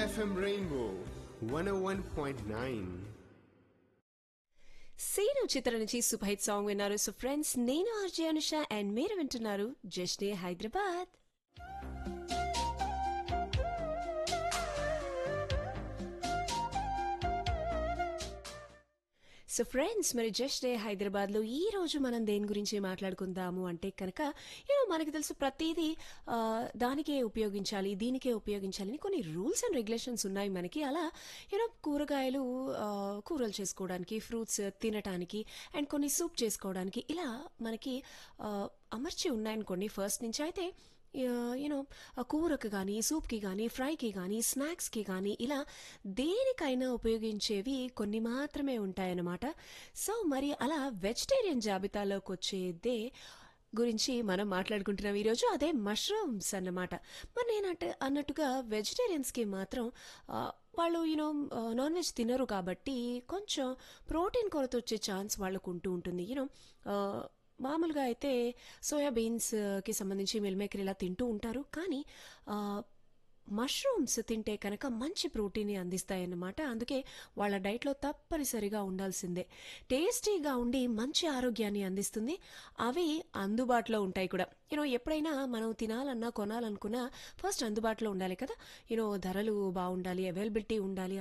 FM Rainbow 101.9. Seenu చిత్ర నుంచి super hit song విన్నారు సో ఫ్రెండ్స్ నేను ఆర్జే అనుష అండ్ మీరు వింటున్నారు just day Hyderabad so friends మరి జస్ట్ డే హైదరాబాద్లో ఈ రోజు మనం దేని గురించి మాట్లాడుకుందాము అంటే కనుక యూనో మనకి తెలుసు ప్రతిదీ ఆ, దానికే ఉపయోగించాలి దీనికే ఉపయోగించాలి అని కొన్ని రూల్స్ అండ్ రెగ్యులేషన్స్ ఉన్నాయి మనకి అలా యూనో కూరగాయలు ఆ, కూరలు చేసుకోవడానికి ఫ్రూట్స్ తినటానికి అండ్ కొన్ని సూప్ చేసుకోవడానికి ఇలా మనకి ఆ, అమర్చి ఉన్నాయనుకోండి ఫస్ట్ నుంచి అయితే యూనో కూరకు కానీ సూప్కి కానీ ఫ్రైకి కానీ స్నాక్స్కి కానీ ఇలా దేనికైనా ఉపయోగించేవి కొన్ని మాత్రమే ఉంటాయన్నమాట సో మరి అలా వెజిటేరియన్ జాబితాలోకి వచ్చేదే గురించి మనం మాట్లాడుకుంటున్నాం ఈరోజు అదే మష్రూమ్స్ అన్నమాట మరి నేనంటే అన్నట్టుగా వెజిటేరియన్స్కి మాత్రం ఆ, వాళ్ళు యూనో నాన్ వెజ్ తినరు కాబట్టి కొంచెం ప్రోటీన్ కొరత వచ్చే ఛాన్స్ వాళ్ళకు ఉంటూ ఉంటుంది యూనో మామూలుగా అయితే సోయా బీన్స్కి సంబంధించి మిల్ మేకర్ ఇలా తింటూ ఉంటారు కానీ ఆ, మష్రూమ్స్ తింటే కనుక మంచి ప్రోటీన్ని అందిస్తాయన్నమాట అందుకే వాళ్ళ డైట్లో తప్పనిసరిగా ఉండాల్సిందే టేస్టీగా ఉండి మంచి ఆరోగ్యాన్ని అందిస్తుంది అవి అందుబాటులో ఉంటాయి కూడా యూనో ఎప్పుడైనా మనం తినాలన్నా కొనాలనుకున్నా ఫస్ట్ అందుబాటులో ఉండాలి కదా యూనో ధరలు బాగుండాలి అవైలబిలిటీ ఉండాలి